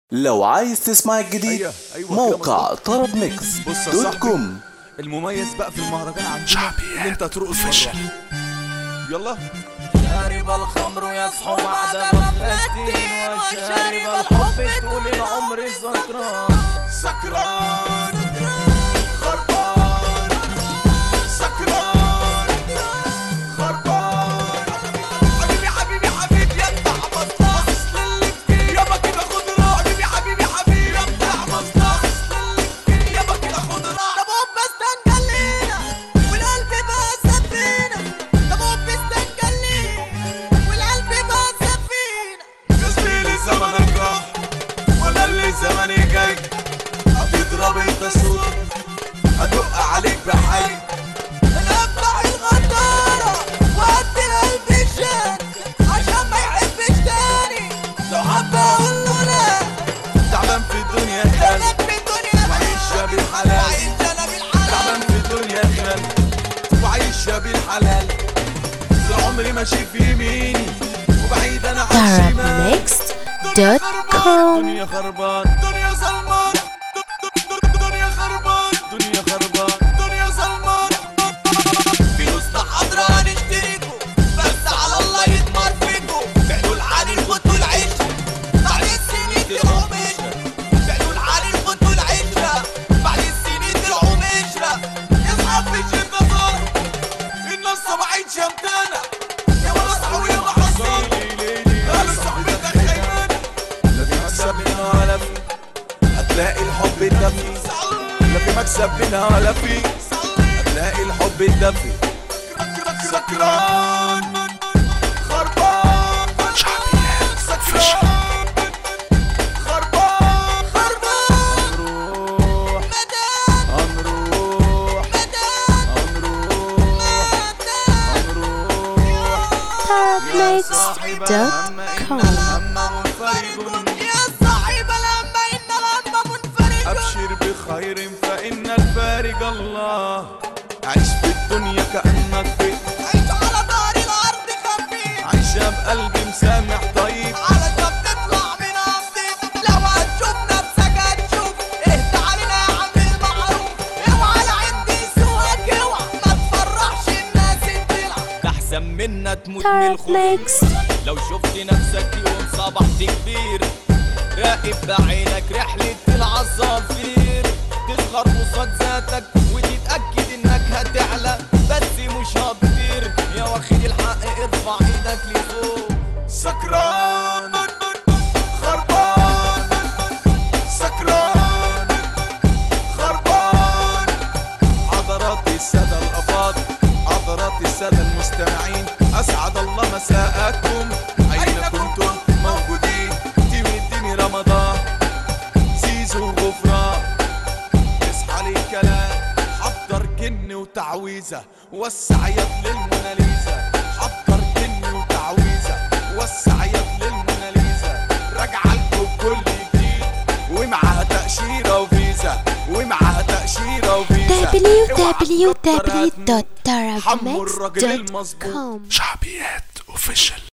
لو عايز تسمع الجديد أيوة، أيوة، موقع كده طرب ميكس بص يا دوت صاحبي. كوم المميز بقى في المهرجان عندنا شعبي ان انت ترقص official. مرة يلا شارب الخمر يصحو بعد غفلتين وشارب الحب طول العمر سكران سكران خربان سكران خربان حبيبي حبيبي حبيبي يطلع مصلح اصل اللي فيه يابا كده خد راح حبيبي حبيبي حبيبي يطلع مصلح اصل اللي فيه يابا كده خد راح طب هوب استنجلينا والقلب بقى سفينة طب هوب استنجلينا والقلب بقى سفينة يا زميلي زمنك راح ولا اللي زمني جاي هتضرب انت صوت هدق عليك بحي انا افتح الغدارة وادي القلب شان عشان ما يحبش تاني لو حب اقول له لا تعبان في الدنيا خان انا في الدنيا وعيش يا بالحلال عايش انا بالحلال تعبان في الدنيا خان وعيش يا بالحلال طول عمري ماشي في يميني وبعيد انا عن شمال Arabmixed.com دنيا خربان دنيا ظلمان دنيا خربان دنيا خربان دنيا ظلمان فلوسنا حاضرة هنشتريكوا بس على الله يدمر فيكوا بعدوا العالي الخد والعيشة بعد السنين طلعوا مشرة بعدوا العالي الخد والعيشة بعد السنين طلعوا مشرة يصحى في الشدة صار الناس طبعين شمتانة يا ولا صحوي يا محصن قالوا صاحبتك خيمانة لا في مكسب منها ولا في هتلاقي الحب الدفي لا في مكسب منها ولا في هتلاقي الحب الدفي سكران خربان سكران خربان خربان هنروح مدام هنروح مدام هنروح مدام Arabmixed.com يا صاحب الهم إن الهم منفرد أبشر بخير فإن الفارج الله عيش في الدنيا كأنك في عيش على دار الأرض خفيف عيشها بقلب مسامح طيب علشان تطلع من عمدك لو هتشوف نفسك هتشوف اهدى علينا يا عم المعروف اوعى العين دي سواك اوعى ما تفرحش الناس تلعب احسن منا تموت من الخوف Arabmixed لو شفت نفسك يوم صبحت كبير راقب بعينك رحلة العصافير تصغر قصاد ذاتك وتتأكد انك هتعلى بس مش هتطير يا واخد الحق ارفع ايدك لفوق سكران خربان سكران خربان عضرات السادة الأفاضل عضرات السادة المستمعين أسعد الله مساءكم أين كنتم موجودين تيم الدين رمضان زيزو غفران اصحى لي كلام حضر جن وتعويذة وسع يد للموناليزا حضر جن وتعويذة وسع يد للموناليزا راجعة لكم بكل جديد ومعاها تأشيرة وفيزا ومعاها تأشيرة وفيزا اوعى تفكر هتموت. حمو الراجل المظبوط www.arabmixed.com شعبيات اوفيشال